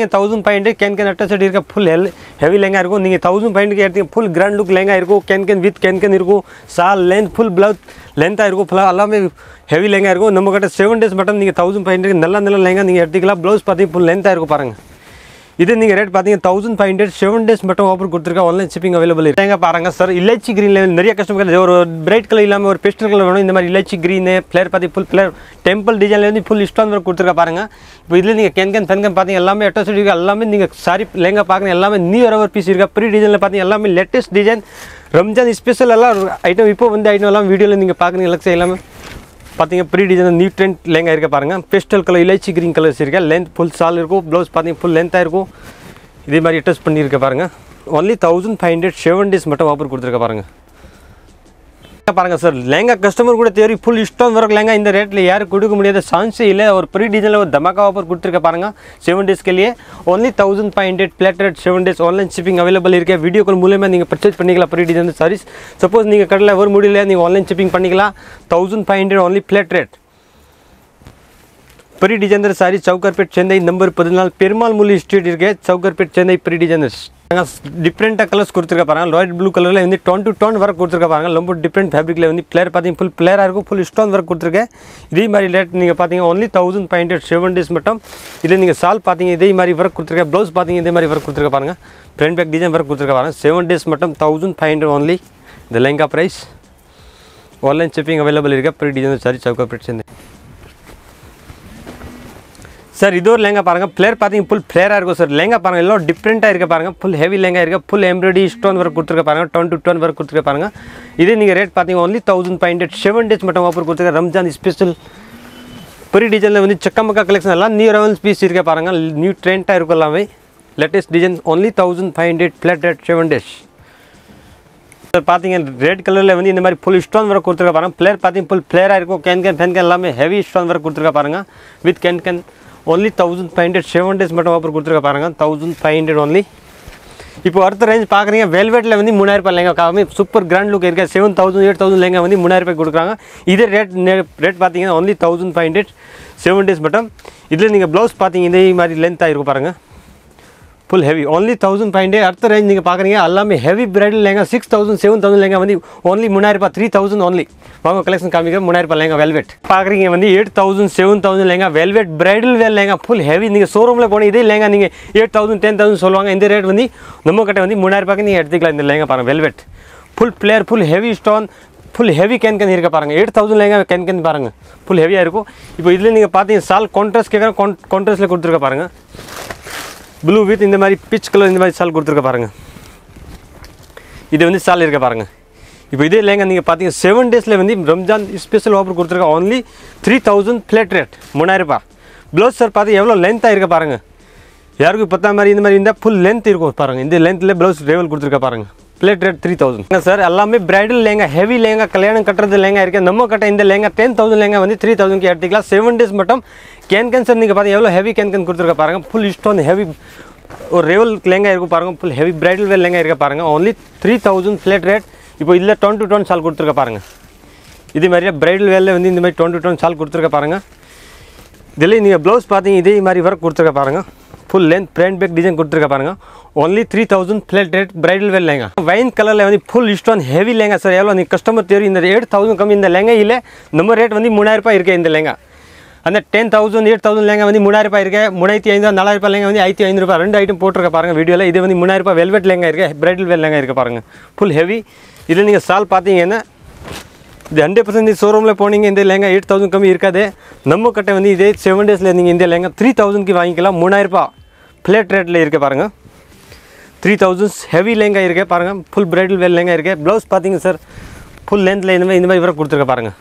பார்த்தீங்க thousand point can can அட்டா side இருக்க ஃபுல் ஹெல் ஹெவி லெங்கா இருக்கும் நீங்கள் தௌசண்ட் பாயிண்ட்க்கு எடுத்தீங்க ஃபுல் கிராண்ட் லுக் லெங்கா இருக்கும் can can with can can இருக்கும் சால் லென்த் ஃபுல் ப்ளவுஸ் லென்த்தாக இருக்கும் ஃபுல்லாக எல்லாமே ஹெவி லெங்கா இருக்கும் நம்ம கிட்ட செவன் டேஸ் மட்டும் நீங்கள் தௌசண்ட் பாயிண்ட்டுக்கு நல்ல நல்ல லெங்கா நீங்கள் எடுத்துக்கலாம் ப்ளவுஸ் பார்த்தீங்க ஃபுல் லென்த்தாக இருக்கும் பாருங்கள் இது நீங்கள் ரேட் பார்த்தீங்க thousand five hundred seven days மட்டும் ஆஃபர் கொடுத்துருக்கா ஆன்லைன் ஷிப்பிங் அவைலபிள் இருக்கு பாருங்க சார் இல்லாச்சி க்ரீனில் நிறைய கஸ்டமர் ஒரு பிரைட் கலர் இல்லாமல் ஒரு பெஸ்டல் கலர் வேணும் இந்த மாதிரி இல்லாச்சி க்ரீனு ஃப்ளேர் பார்த்தி ஃபுல் ஃப்ளேர் டெம்பிள் டிசைனில் வந்து ஃபுல் ஸ்டோன் ஒர்க் கொடுத்துருக்கா பாருங்க இப்போ இதில் நீங்கள் கேன் கேன் பென்கன் பார்த்தீங்க எல்லாமே அட்டாச் இருக்கு எல்லாமே நீங்கள் சாரி லெங்கா பார்க்கணும் எல்லாமே நியூ ஒரு பீஸ் இருக்கா ப்ரீ டிசைனில் பார்த்தீங்க எல்லாமே லேட்டஸ்ட் டிசைன் ரம்ஜான் ஸ்பெஷல் எல்லாம் ஐட்டம் இப்போ வந்து ஐட்டம் எல்லாம் வீடியோவில் நீங்கள் பார்க்குறீங்க எல்லாம் எல்லாமே பார்த்தீங்க free design new trend lehenga இருக்க பாருங்க பெஸ்டல் கலர் இலைச்சி கிரீன் கலர்ஸ் இருக்கா லென்த் ஃபுல் சால் இருக்கும் ப்ளவுஸ் பார்த்தீங்க ஃபுல் லென்த்தாக இருக்கும் இதே மாதிரி அட்டாச் பண்ணியிருக்க பாருங்க only thousand five hundred seven days மட்டும் ஆஃபர் கொடுத்துருக்க பாருங்க பாருங்க சார் லெங்கா கஸ்டமர் கூட தேடி ஃபுல் இஷ்டம் வர லெங்கா இந்த ரேட்டில் யாரும் கொடுக்க முடியாத சான்ஸே இல்லை ஒரு ப்ரீ டிசைனில் ஒரு தமாக்கா ஆஃபர் கொடுத்துருக்க பாருங்க செவன் டேஸ்க்கு only thousand five hundred flat rate seven days online shipping available இருக்கு வீடியோ கால் மூலியமாக நீங்கள் பர்ச்சேஸ் பண்ணிக்கலாம் ப்ரீ டிசைன் சாரீஸ் சப்போஸ் நீங்கள் கடையில் வர முடியல நீங்கள் ஆன்லைன் ஷிப்பிங் பண்ணிக்கலாம் thousand five hundred only flat rate free designer sari Sowcarpet Chennai number பதினாலு பெருமாள் முள்ளி ஸ்ட்ரீட் இருக்கு சவுகர்பேட் சென்னை ப்ரீ டிசைனர்ஸ் டிஃப்ரெண்ட்டாக கலர்ஸ் கொடுத்துருக்க பாருங்க லாய்ட் ப்ளூ கலரில் வந்து டோன் டு டோன் ஒர்க் கொடுத்துருக்க பாருங்க ரொம்ப டிஃப்ரெண்ட் ஃபேப்ரிக்கில் வந்து பிளேயர் பார்த்தீங்க ஃபுல் பிளேயராக இருக்கும் ஃபுல் ஸ்டோன் ஒர்க் கொடுத்துருக்கேன் இதே மாதிரி ரேட் நீங்கள் பார்த்தீங்க only thousand five hundred seven days மட்டும் இதில் நீங்கள் சால் பார்த்தீங்க இதே மாதிரி ஒர்க் கொடுத்துருக்கேன் ப்ளவுஸ் பார்த்தீங்க இதே மாதிரி ஒர்க் கொடுத்துருக்க பாருங்க ஃப்ரண்ட் பேக் டிசைன் ஒர்க் கொடுத்துருக்க பாருங்க செவன் டேஸ் மட்டும் தௌசண்ட் ஃபைவ் ஹண்ட்ரட் ஒன்லி இந்த lehenga price online shipping available இருக்கா free designer sari Sowcarpet Chennai sir இது ஒரு லெங்கா பாருங்கள் பிளேயர் பார்த்தீங்க ஃபுல் பிளேயராக இருக்கும் சார் லெங்கா பாருங்கள் எல்லாம் டிஃப்ரெண்ட்டாக இருக்க பாருங்கள் ஃபுல் ஹெவி லெங்கா இருக்க ஃபுல் எம்ப்ராய்டரி ஸ்டோன் ஒர்க் கொடுத்துருக்க பாருங்கள் டொன் டு டொன் ஒர்க் கொடுத்துருக்க பாருங்கள் இதே நீங்கள் ரேட் பார்த்தீங்க only thousand five hundred seven days மட்டும் ஆஃபர் கொடுத்துருக்க ரம்ஜான் ஸ்பெஷல் பெரிய டிசைனில் வந்து சக்கமக்கா கலெக்ஷன் எல்லாம் நியூ ரெவன்ஸ் பீஸ் இருக்க பாருங்கள் நியூ ட்ரெண்டாக இருக்கும் எல்லாமே latest design only thousand five hundred flat rate seven days sir பார்த்தீங்க ரெட் கலரில் வந்து இந்த மாதிரி ஃபுல் ஸ்டோன் ஒர்க் கொடுத்துருக்க பாருங்க பிளேயர் பார்த்தீங்க ஃபுல் பிளேயராக இருக்கும் கேன் கேன் ஃபேன் கேன் எல்லாமே ஹெவி ஸ்டோன் ஒர்க் கொடுத்துருக்க பாருங்க with can can only thousand five hundred seven days மட்டும் ஆஃபர் கொடுத்துருக்க பாருங்க தௌசண்ட் ஃபைவ் ஹண்ட்ரட் ஒன்லி இப்போ அடுத்த ரேஞ்ச் பார்க்குறீங்க வெல்வெட்டில் வந்து மூணாயிரம் ரூபாய் லெங்கா காமி சூப்பர் கிராண்ட் லுக் இருக்க seven thousand eight thousand lehenga வந்து மூணாயிரம் ரூபாய் கொடுக்குறாங்க இதே ரேட் ரேட் பார்த்தீங்கன்னா only thousand five hundred seven days மட்டும் இதில் நீங்கள் ப்ளவுஸ் பார்த்தீங்க இதே மாதிரி லென்த்தாக இருக்கும் பாருங்கள் full heavy only thousand five hundred அடுத்த ரேஞ்ச் நீங்கள் பார்க்குறீங்க எல்லாமே heavy bridal lehenga six thousand seven thousand lehenga வந்து ஒன்லி மூணாயிரரூபா த்ரீ தௌசண்ட் ஒன்லி வாங்க கலெக்ஷன் காமிக்க மூணாயிரரூபா லேங்கா வெல்வெட் பார்க்குறீங்க வந்து eight thousand seven thousand lehenga velvet bridal wear lehenga full heavy நீங்கள் ஷோரூமில் போன இதே லேங்கா நீங்கள் எயிட் தௌசண்ட் டென் தௌசண்ட் சொல்லுவாங்க இந்த ரேட் வந்து நம்ம கிட்ட வந்து மூணாயிரரூபாய்க்கு நீங்கள் எடுத்துக்கலாம் இந்த லேங்கா பாருங்கள் velvet full flare full heavy stone full heavy can can இருக்க பாருங்கள் eight thousand lehenga can can பாருங்கள் ஃபுல் ஹெவியாக இருக்கும் இப்போ இதில் நீங்கள் பார்த்தீங்க சால் கான்ட்ராஸ்ட் கேட்குறேன் கான் கான்ட்ராஸ்ட்டில் கொடுத்துருக்க பாருங்கள் ப்ளூ வித் இந்த மாதிரி பிச் கலர் இந்த மாதிரி சால் கொடுத்துருக்க பாருங்க இது வந்து சால் இருக்க பாருங்க இப்போ இதே இல்லைங்க நீங்கள் பார்த்தீங்க செவன் டேஸில் வந்து ரம்ஜான் ஸ்பெஷல் ஆஃபர் கொடுத்துருக்க only three thousand flat rate மூணாயிரரூபா ப்ளவுஸ் சார் பார்த்து எவ்வளோ லென்த்தாக இருக்க பாருங்க யாருக்கும் பத்தா மாதிரி இந்த மாதிரி இருந்தால் ஃபுல் லென்த் இருக்கும் பாருங்க இந்த லென்த்தில் ப்ளவுஸ் ரேவல் கொடுத்துருக்க பாருங்க flat rate three thousand sir எல்லாமே பிரைடல் லேங்கா ஹெவி லேங்கா கல்யாணம் கட்டுறது லேங்கா இருக்கு நம்ம கட்ட இந்த லேங்கா டென் தௌசண்ட் லேங்கா வந்து த்ரீ தௌசண்ட்க்கு எடுத்துக்கலாம் செவன் டேஸ் மட்டும் கேன் கேன் சார் நீங்கள் பார்த்தீங்க எவ்வளோ ஹெவி கேன் கேன் கொடுத்துருக்க பாருங்க ஃபுல் ஸ்டோன் ஹெவி ஒரு ரேவல் லேங்கா இருக்கும் பாருங்க full heavy bridal wear lehenga இருக்க பாருங்க only three thousand flat rate இப்போ இதில் டொன் டு டொன் சால் கொடுத்துருக்க பாருங்க இதே மாதிரியே பிரைடல் வேலில் வந்து இந்த மாதிரி டொன் டு டொன் சால் கொடுத்துருக்க பாருங்க இதில் நீங்கள் ப்ளவுஸ் பார்த்தீங்க இதே மாதிரி ஒர்க் கொடுத்துருக்க பாருங்க full length front back design கொடுத்துருக்க பாருங்க only three thousand flat rate bridal wear lehenga wine கலரில் வந்து full stone heavy lehenga sir எவ்வளோ நீங்கள் கஸ்டமர் தெரியும் இந்த எயிட் தௌசண்ட் கம்மி இந்த லேங்கா இல்லை நம்ம ரேட் வந்து மூணாயிரம் ரூபாய் இருக்கு இந்த லேங்கா அந்த ten thousand eight thousand lehenga வந்து மூணாயிரம் ரூபாய் இருக்கு மூணாயிரத்தி ஐநூறு நாலாயிரம் ரூபாய் லேங்கா வந்து ஐநூற்றி ஐநூறு ரூபாய் ரெண்டு ஐட்டம் போட்டிருக்க பாருங்க வீடியோவில் இது வந்து மூணாயிரம் ரூபாய் வெல்வெட் லேங்கா இருக்கு பிரைடல் வேல் லேங்கா இருக்கு பாருங்க ஃபுல் ஹெவி இதில் நீங்கள் சால் பார்த்தீங்கன்னா இது ஹண்ட்ரட் பர்சன்ட் ஷோரூமில் போனீங்க இந்த லேங்கா எயிட் தௌசண்ட் கம்மி இருக்காது நம்ம கிட்ட வந்து இதே செவன் டேஸில் நீங்கள் இந்த லேங்கா த்ரீ தௌசண்ட்க்கு வாங்கிக்கலாம் மூணாயிரரூபா பிளேட் ரேட்டில் இருக்க பாருங்கள் த்ரீ தௌசண்ட்ஸ் ஹெவி லேங்கா இருக்கு பாருங்கள் ஃபுல் பிரைடல் வேல் லேங்கா இருக்கு ப்ளவுஸ் பார்த்தீங்க சார் ஃபுல் லென்த்தில் இந்த மாதிரி இந்த மாதிரி வரை கொடுத்துருக்க பாருங்கள்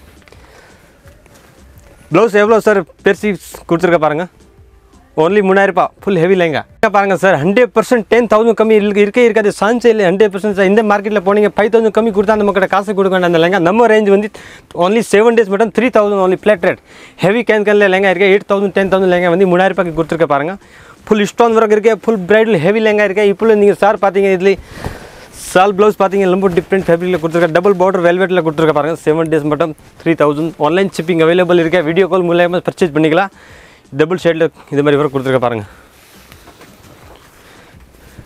ப்ளவுஸ் எவ்வளோ சார் பெருசி கொடுத்துருக்க பாருங்கள் ஒன்லி மூணாயிரரூபா ஃபுல் ஹெவி லேங்கா பாருங்கள் sir hundred percent ten thousand கம்மி இருக்கு இருக்கே இருக்காது சான்ஸே இல்லை ஹண்ட்ரட் பர்சன்ட் சார் இந்த மார்க்கெட்டில் போனீங்க ஃபைவ் தௌசண்ட் கம்மி கொடுத்தா நம்ம கிட்ட காசு கொடுக்க வேண்டாம் அந்த லேங்கா நம்ம ரேஞ்ச் வந்து ஒன்லி செவன் டேஸ் மட்டும் three thousand only flat rate heavy can கேனில் லேங்கா இருக்கு eight thousand ten thousand lehenga வந்து மூணாயிரரூபாய்க்கு கொடுத்துருக்க பாருங்கள் ஃபுல் ஸ்டோன் ஒர்க் இருக்கு ஃபுல் பிரைடல் ஹெவி லேங்கா இருக்கு இப்போ நீங்கள் சார் பார்த்தீங்க இதில் சால் ப்ளவுஸ் பார்த்தீங்க ரொம்ப டிஃப்ரெண்ட் ஃபேப்ரிக்கில் கொடுத்துருக்க டபுள் பார்டர் வெல்வெட்டில் கொடுத்துருக்க பாருங்க செவன் டேஸ் மட்டும் three thousand online shipping available இருக்கு வீடியோ கால் மூலியமாக பர்ச்சேஸ் பண்ணிக்கலாம் டபுள் ஷேடில் இது மாதிரி வரை கொடுத்துருக்க பாருங்க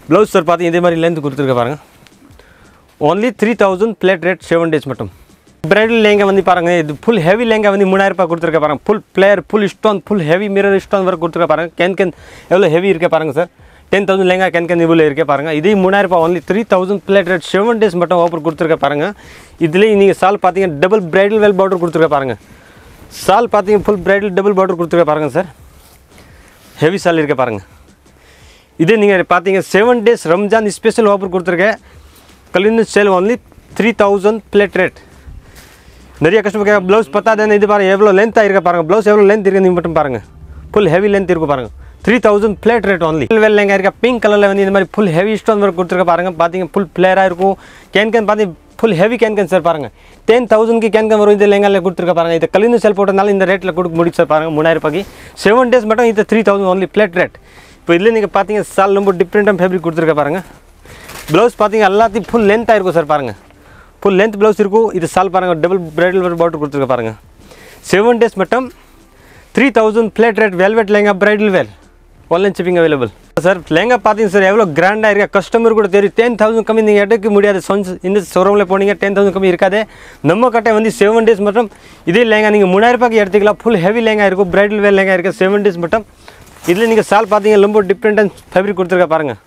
ப்ளவுஸ் சார் பார்த்தீங்க இதே மாதிரி லென்த் கொடுத்துருக்க பாருங்கள் only three thousand flat rate seven days மட்டும் பிரைடல் லேங்கா வந்து பாருங்க இது ஃபுல் ஹெவி லேங்கா வந்து மூணாயிரம் ரூபாய் கொடுத்துருக்க பாருங்க full flare full stone full heavy mirror stone வரை கொடுத்துருக்க பாருங்க கேன் கேன் எவ்வளோ ஹெவி இருக்க பாருங்க sir ten thousand lehenga can can இவ்வளோ இருக்க பாருங்க இதே மூணாயிரம் ரூபாய் only three thousand flat rate seven days மட்டும் ஆஃபர் கொடுத்துருக்க பாருங்க இதுலேயே நீங்கள் சால் பார்த்தீங்க டபுள் பிரைடல் வெல் பார்டர் கொடுத்துருக்க பாருங்க சால் பார்த்தீங்க ஃபுல் பிரைடல் டபுள் பார்டர் கொடுத்துருக்க பாருங்க சார் ஹெவி சால் இருக்க பாருங்க இதே நீங்கள் பார்த்தீங்க seven days Ramzan special offer கொடுத்துருக்கேன் கலிந்து sale only three thousand flat rate நிறைய கஸ்டமர் கேட்க ப்ளவுஸ் பத்தாது இது பாருங்க எவ்வளோ லென்த்தாக இருக்க பாருங்க ப்ளவுஸ் எவ்வளோ லென்த் இருக்கு நீங்கள் மட்டும் பாருங்க ஃபுல் ஹெவி லென்த் இருக்கு பாருங்க three thousand flat rate only வெல் எங்கே இருக்க பிங்க் கலரில் வந்து இந்த மாதிரி ஃபுல் ஹெவி ஸ்டோன் ஒர்க் கொடுத்துருக்க பாருங்க பார்த்தீங்க ஃபுல் பிளேயராக இருக்கும் கேன் கேன் பார்த்து full heavy can can sir பாருங்க டென் தௌசண்ட்க்கு கேன் கேன் வரும் இது லெங்கால கொடுத்துருக்க பாருங்க இது கலிந்து செல் போட்டனால இந்த ரேட்டில் கொடுக்க முடியும் சார் பாருங்க மூணாயிரம் ரூபாய்க்கு செவன் டேஸ் மட்டும் இது three thousand only flat rate இப்போ இதில் நீங்கள் பார்த்தீங்க சால் ரொம்ப டிஃப்ரெண்ட்டாக ஃபேப்ரிக் கொடுத்துருக்க பாருங்க ப்ளவுஸ் பார்த்தீங்க எல்லாத்தையும் ஃபுல் லென்த்தாக இருக்கும் சார் பாருங்கள் ஃபுல் லென்த் ப்ளவுஸ் இருக்கும் இது சால் பாருங்கள் டபுள் பிரைடல் பாட்டு கொடுத்துருக்க பாருங்கள் செவன் டேஸ் மட்டும் three thousand flat rate velvet lehenga bridal wear online shipping available sir lehenga பார்த்தீங்க சார் எவ்வளோ கிராண்டாக இருக்கா கஸ்டமர் கூட தெரியும் டென் தௌசண்ட் கம்மி நீங்கள் எடுக்க முடியாது சொந்த இந்த ஷோரூமில் போனீங்க டென் தௌசண்ட் கம்மி இருக்காது நம்ம கட்டை வந்து செவன் டேஸ் மட்டும் இதே லேங்கா நீங்கள் மூணாயிரம் ரூபாய்க்கு எடுத்துக்கலாம் ஃபுல் ஹெவி லேங்கா இருக்கும் பிரைடல் வேல் லேங்கா இருக்குது செவன் டேஸ் மட்டும் இதில் நீங்கள் சால் பார்த்தீங்க ரொம்ப டிஃப்ரெண்ட்டாக ஃபேப்ரிக் கொடுத்துருக்க பாருங்கள்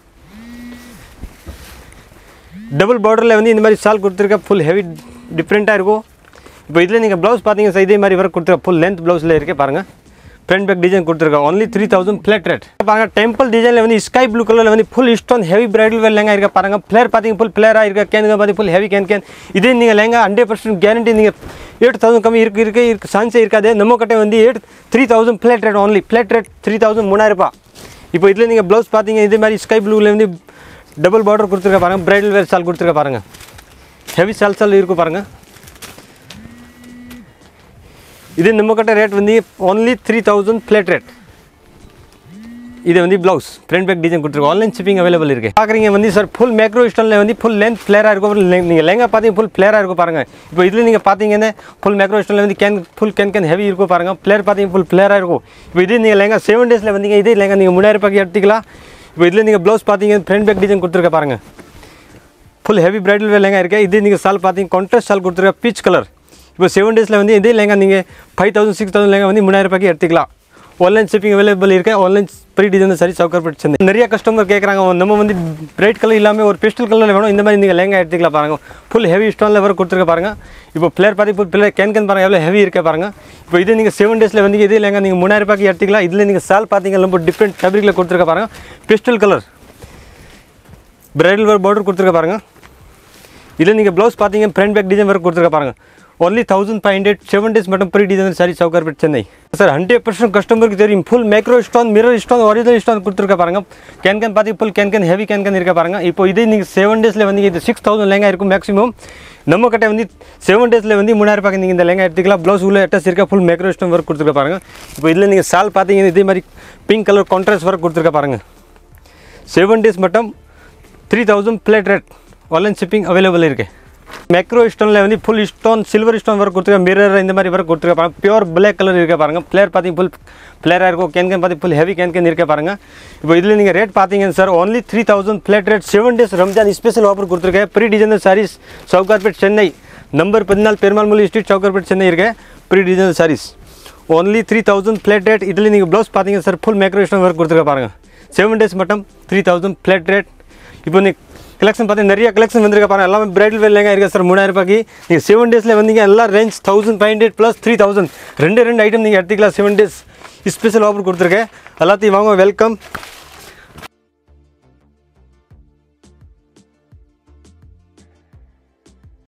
டபுள் பார்டரில் வந்து இந்த மாதிரி சால் கொடுத்துருக்க ஃபுல் ஹெவி டிஃப்ரெண்ட்டாக இருக்கும் இப்போ இதில் நீங்கள் ப்ளவுஸ் பார்த்தீங்க சார் இதே மாதிரி வர கொடுத்துருக்க ஃபுல் லென்த் ப்ளவுஸில் இருக்கே பாருங்கள் ஃப்ரண்ட் பேக் டிசைன் கொடுத்துருக்கோம் only three thousand flat rate பாருங்க டெம்பிள் டிசைனில் வந்து ஸ்கை ப்ளூ கலரில் வந்து full stone heavy bridal wear lehenga இருக்க பாருங்க ஃப்ளேர் பார்த்தீங்க ஃபுல் ஃப்ளேராக இருக்க கேனுங்க பார்த்து ஃபுல் ஹெவி கேன் கேன் இதே நீங்கள் லெங்கா ஹண்ட்ரட் பர்சன்ட் கேரண்டி நீங்கள் எயிட் தௌசண்ட் கம்மி இருக்கு இருக்கு இருக்கு சான்ஸே இருக்காது நம்ம கிட்ட வந்து eight three thousand flat rate only flat rate three thousand மூணாயிரம் ரூபாய் இப்போ இதில் நீங்கள் ப்ளவுஸ் பார்த்தீங்க இதே மாதிரி ஸ்கை ப்ளூவில் வந்து டபுள் பார்டர் கொடுத்துருக்க பாருங்க பிரைடல் வேர் சால் கொடுத்துருக்க பாருங்க ஹெவி சால் சால் இருக்கும் பாருங்க இது நம்ம கிட்ட ரேட் வந்து only three thousand flat rate இது வந்து ப்ளவுஸ் ஃப்ரண்ட் பேக் டிசைன் கொடுத்துருக்கோம் ஆன்லைன் ஷிப்பிங் அவைலபிள் இருக்கு பார்க்குறீங்க வந்து சார் ஃபுல் மேக்ரோ ஸ்டோனில் வந்து ஃபுல் லென்த் ஃப்ளேராக இருக்கும் நீங்கள் லெங்கா பார்த்தீங்க ஃபுல் ஃப்ளேராக இருக்கும் பாருங்க இப்போ இதில் நீங்கள் பார்த்தீங்கன்னா ஃபுல் மேக்ரோ ஸ்டோனில் வந்து can full can can heavy இருக்கும் பாருங்க ஃப்ளேர் பார்த்தீங்க ஃபுல் ஃப்ளேராக இருக்கும் இப்போ இது நீங்கள் லெங்கா செவன் டேஸில் வந்தீங்க இதே லெங்கா நீங்கள் மூணாயிரம் ரூபாய்க்கு எடுத்துக்கலாம் இப்போ இதில் நீங்கள் ப்ளவுஸ் பார்த்தீங்க ஃப்ரண்ட் பேக் டிசைன் கொடுத்துருக்க பாருங்க full heavy bridal wear lehenga இருக்குது இது நீங்கள் சால் பார்த்தீங்க கான்ட்ராஸ்ட் சால் கொடுத்துருக்க பீச் கலர் இப்போ செவன் டேஸில் வந்து இதே லெங்கா நீங்கள் five thousand six thousand lehenga வந்து மூணாயிரம் ரூபாய்க்கு எடுத்துக்கலாம் ஆன்லைன் ஷிப்பிங் அவைலபிள் இருக்கு online free design sari Sowcar Chennai நிறைய கஸ்டமர் கேட்குறாங்க நம்ம வந்து பிரைட் கலர் இல்லாமல் ஒரு பிஸ்டல் கலரில் வேணும் இந்த மாதிரி நீங்கள் லெங்கா எடுத்துக்கலாம் பாருங்க ஃபுல் ஹெவி ஸ்டோனில் வர கொடுத்துருக்க பாருங்க இப்போ பிளேயர் பார்த்து ஃபுல் பிளேயர் கேன் கேன் பாருங்க எவ்வளோ ஹெவி இருக்க பாருங்க இப்போ இது நீங்கள் செவன் டேஸில் வந்து இதே லெங்கா நீங்கள் மூணாயிரம் ரூபாய்க்கு எடுத்துக்கலாம் இதில் நீங்கள் சால் பார்த்தீங்க ரொம்ப டிஃப்ரெண்ட் ஃபேப்ரிக்கில் கொடுத்துருக்க பாருங்க pastel colour bridal wear border கொடுத்துருக்க பாருங்க இதில் நீங்கள் ப்ளவுஸ் பார்த்தீங்க ஃப்ரண்ட் பேக் டிசைன் வரை கொடுத்துருக்க பாருங்க only thousand five hundred seven days மட்டும் free design sari Sowcarpet Chennai sir hundred percent கஸ்டமருக்கு தெரியும் full macro stone mirror stone original stone கொடுத்துருக்க பாருங்க கேன் கேன் பார்த்து full can can heavy can can இருக்க பாருங்க இப்போ இதே நீங்கள் செவன் டேஸில் வந்து இது சிக்ஸ் தௌசண்ட் லேங்கா இருக்கும் மேக்ஸிமம் நம்ம கிட்ட வந்து செவன் டேஸில் வந்து மூணாயிரம் ரூபாய்க்கு நீங்கள் இந்த லேங்கா எடுத்துக்கலாம் ப்ளவுஸ் உள்ள அட்டாச் இருக்க ஃபுல் மேக்ரோ ஸ்டோன் ஒர்க் கொடுத்துருக்க பாருங்க இப்போ இதில் நீங்கள் சால் பார்த்தீங்கன்னா இதே மாதிரி பிங்க் கலர் கான்ட்ராஸ்ட் ஒர்க் கொடுத்துருக்க பாருங்க செவன் டேஸ் மட்டும் three thousand flat rate online shipping available இருக்கு மேக்ரோ ஸ்டோனில் வந்து ஃபுல் ஸ்டோன் சில்வர் ஸ்டோன் வரை கொடுத்துருக்க மிரர் இந்த மாதிரி வரை கொடுத்துருக்க பாருங்க பியூர் பிளாக் கலர் இருக்க பாருங்க பிளேயர் பார்த்தீங்க ஃபுல் பிளேயராக இருக்கும் கேன் கேன் பார்த்து ஃபுல் ஹெவி கேன் கேன் இருக்க பாருங்க இப்போ இதில் நீங்கள் ரேட் பார்த்தீங்கன்னா sir only three thousand flat rate seven days Ramzan special offer கொடுத்துருக்கேன் free designer sarees Sowcarpet Chennai number பதினாலு பெருமாள் மூலி ஸ்ட்ரீட் சவுகார்பேட் சென்னை இருக்கு free designer sarees only three thousand flat rate இதில் நீங்கள் ப்ளவுஸ் பார்த்தீங்க sir full macro stone work கொடுத்துருக்க பாருங்க செவன் டேஸ் மட்டும் த்ரீ தௌசண்ட் பிளேட் ரேட் இப்போ நீ கலெக்ஷன் பார்த்தீங்கன்னா நிறைய கலெக்ஷன் வந்திருக்க பாருங்க எல்லாமே பிரைடல் வேலைங்க இருக்கா சார் மூணாயிரம் ரூபாய்க்கு நீங்கள் செவன் டேஸில் வந்தீங்க எல்லாம் range thousand five hundred plus three thousand ரெண்டு ரெண்டு ஐட்டம் நீங்கள் எடுத்துக்கலாம் செவன் டேஸ் ஸ்பெஷல் ஆஃபர் கொடுத்துருக்கேன் எல்லாத்தையும் வாங்க வெல்கம்